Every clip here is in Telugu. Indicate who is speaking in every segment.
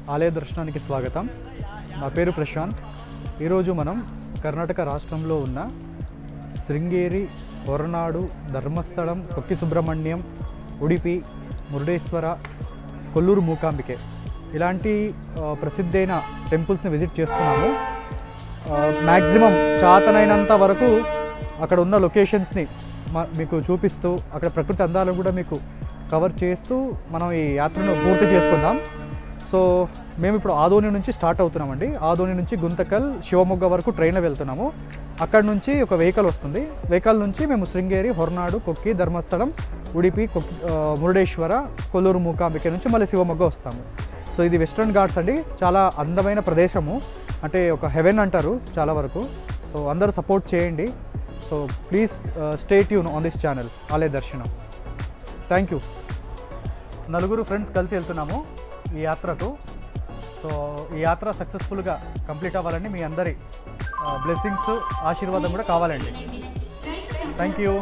Speaker 1: ఆలయ దర్శనానికి స్వాగతం నా పేరు ప్రశాంత్ ఈరోజు మనం కర్ణాటక రాష్ట్రంలో ఉన్న శృంగేరి ಹೊರನಾಡು ధర్మస్థలం కొక్కి సుబ్రహ్మణ్యం ఉడిపి మురుడేశ్వర కొల్లూరు మూకాంబికే ఇలాంటి ఆ, ప్రసిద్ధైన టెంపుల్స్ని విజిట్ చేస్తున్నాము మ్యాక్సిమం చాతనైనంత వరకు అక్కడ ఉన్న లొకేషన్స్ని మ- మీకు చూపిస్తూ అక్కడ ప్రకృతి అందాలను కూడా మీకు కవర్ చేస్తూ మనం ఈ యాత్రను పూర్తి చేసుకుందాం సో మేము ఇప్పుడు ఆదోని నుంచి స్టార్ట్ అవుతున్నామండి ఆదోని నుంచి గుంతకల్ శివమొగ్గ వరకు ట్రైన్లో వెళ్తున్నాము అక్కడ నుంచి ఒక వెహికల్ వస్తుంది వెహికల్ నుంచి మేము శృంగేరి హొర్నాడు కొక్కి ధర్మస్థలం ఉడిపి కొక్కి ఆ, మురుడేశ్వర కొల్లూరు మూకాంబిక నుంచి మళ్ళీ శివమొగ్గ వస్తాము సో ఇది వెస్ట్రన్ ఘాట్స్ అండి చాలా అందమైన ప్రదేశము అంటే ఒక హెవెన్ అంటారు చాలా వరకు సో అందరూ సపోర్ట్ చేయండి so please stay tune on this channel ఆలయ దర్శనం థ్యాంక్ యూ నలుగురు ఫ్రెండ్స్ కలిసి వెళ్తున్నాము ఈ యాత్రకు సో ఈ యాత్ర సక్సెస్ఫుల్గా కంప్లీట్ అవ్వాలని మీ అందరి బ్లెస్సింగ్స్ ఆశీర్వాదం కూడా కావాలండి థ్యాంక్ యూ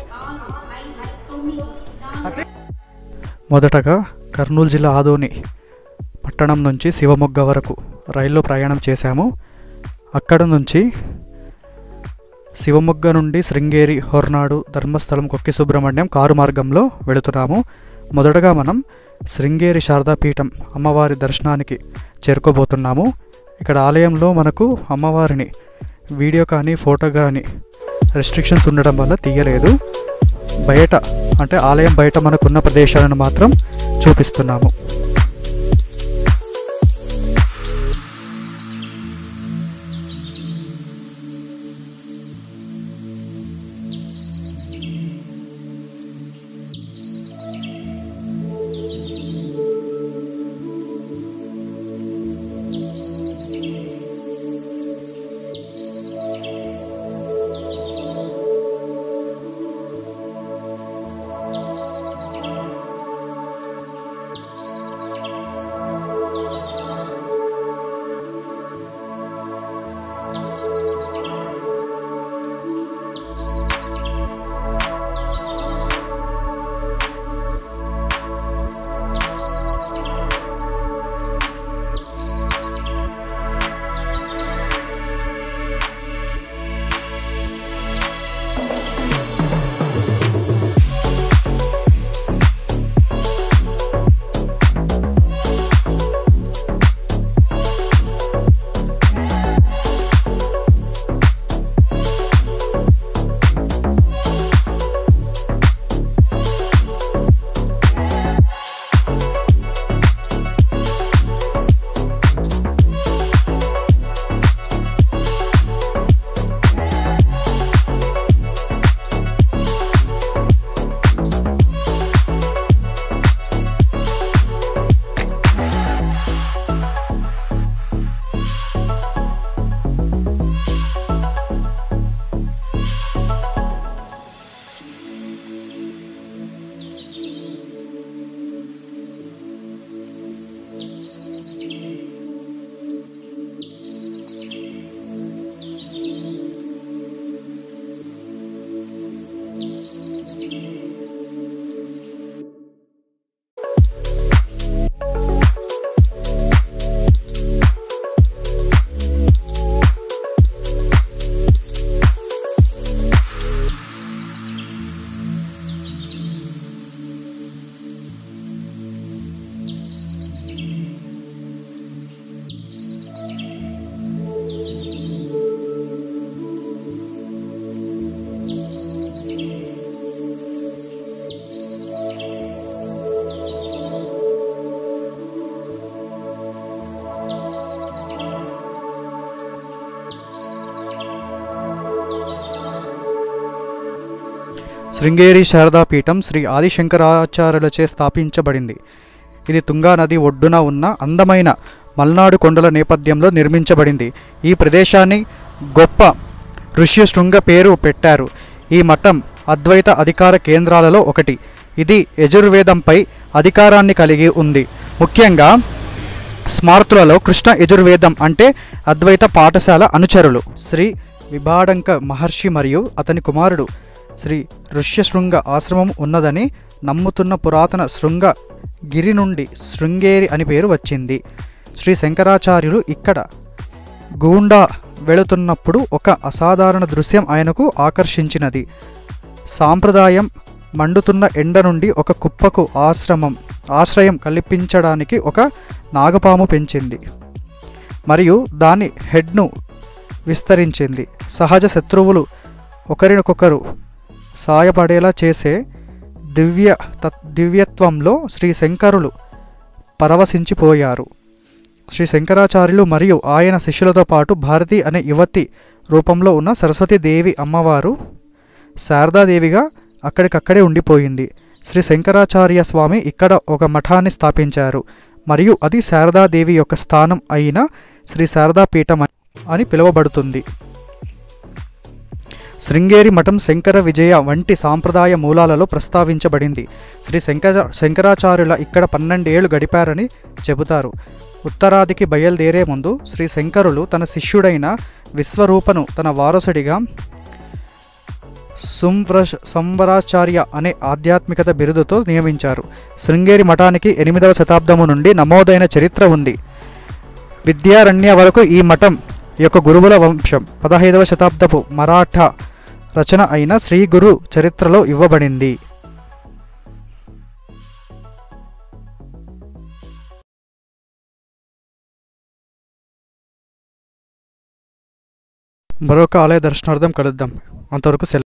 Speaker 1: మొదటగా కర్నూలు జిల్లా ఆదోని పట్టణం నుంచి శివమొగ్గ వరకు రైల్లో ప్రయాణం చేశాము అక్కడ నుంచి శివమొగ్గ నుండి శృంగేరి హొర్నాడు ధర్మస్థలం కొక్కి సుబ్రహ్మణ్యం కారు మార్గంలో వెళుతున్నాము మొదటగా మనం శృంగేరి శారదాపీఠం అమ్మవారి దర్శనానికి చేరుకోబోతున్నాము ఇక్కడ ఆలయంలో మనకు అమ్మవారిని వీడియో కానీ ఫోటో కానీ రెస్ట్రిక్షన్స్ ఉండడం వల్ల తీయలేదు బయట అంటే ఆలయం బయట మనకున్న ప్రదేశాలను మాత్రం చూపిస్తున్నాము శృంగేరి శారదాపీఠం శ్రీ ఆదిశంకరాచార్యులచే స్థాపించబడింది ఇది తుంగా నది ఒడ్డున ఉన్న అందమైన మల్నాడు కొండల నేపథ్యంలో నిర్మించబడింది ఈ ప్రదేశాన్ని గొప్ప ఋష్య శృంగ పేరు పెట్టారు ఈ మఠం అద్వైత అధికార కేంద్రాలలో ఒకటి ఇది యజుర్వేదంపై అధికారాన్ని కలిగి ఉంది ముఖ్యంగా స్మార్తులలో కృష్ణ యజుర్వేదం అంటే అద్వైత పాఠశాల అనుచరులు శ్రీ విభాడంక మహర్షి మరియు అతని కుమారుడు శ్రీ ఋష్యశృంగ ఆశ్రమం ఉన్నదని నమ్ముతున్న పురాతన శృంగ గిరి నుండి శృంగేరి అని పేరు వచ్చింది శ్రీ శంకరాచార్యులు ఇక్కడ గూండా వెళుతున్నప్పుడు ఒక అసాధారణ దృశ్యం ఆయనకు ఆకర్షించినది సాంప్రదాయం మండుతున్న ఎండ నుండి ఒక కుప్పకు ఆశ్రమం ఆశ్రయం కల్పించడానికి ఒక నాగపాము పెంచింది మరియు దాని హెడ్ను విస్తరించింది సహజ శత్రువులు ఒకరినొకరు సాయపడేలా చేసే దివ్య తత్- దివ్యత్వంలో శ్రీ శంకరులు పరవశించిపోయారు శ్రీ శంకరాచార్యులు మరియు ఆయన శిష్యులతో పాటు భారతి అనే యువతి రూపంలో ఉన్న సరస్వతీదేవి అమ్మవారు శారదాదేవిగా అక్కడికక్కడే ఉండిపోయింది శ్రీ శంకరాచార్య స్వామి ఇక్కడ ఒక మఠాన్ని స్థాపించారు మరియు అది శారదాదేవి యొక్క స్థానం అయిన శ్రీ శారదాపీఠం అని పిలువబడుతుంది శృంగేరి మఠం శంకర విజయ వంటి సాంప్రదాయ మూలాలలో ప్రస్తావించబడింది శ్రీ శంకర శంకరాచార్యుల ఇక్కడ పన్నెండేళ్లు గడిపారని చెబుతారు ఉత్తరాదికి బయలుదేరే ముందు శ్రీ శంకరులు తన శిష్యుడైన విశ్వరూపను తన వారసుడిగా సుంవ్రష సంవరాచార్య అనే ఆధ్యాత్మికత బిరుదుతో నియమించారు శృంగేరి మఠానికి ఎనిమిదవ శతాబ్దము నుండి నమోదైన చరిత్ర ఉంది విద్యారణ్య వరకు ఈ మఠం యొక్క గురువుల వంశం పదహైదవ శతాబ్దపు మరాఠా రచన అయిన శ్రీ గురు చరిత్రలో ఇవ్వబడింది మరొక ఆలయ దర్శనార్థం కలుద్దాం అంతవరకు సెలవు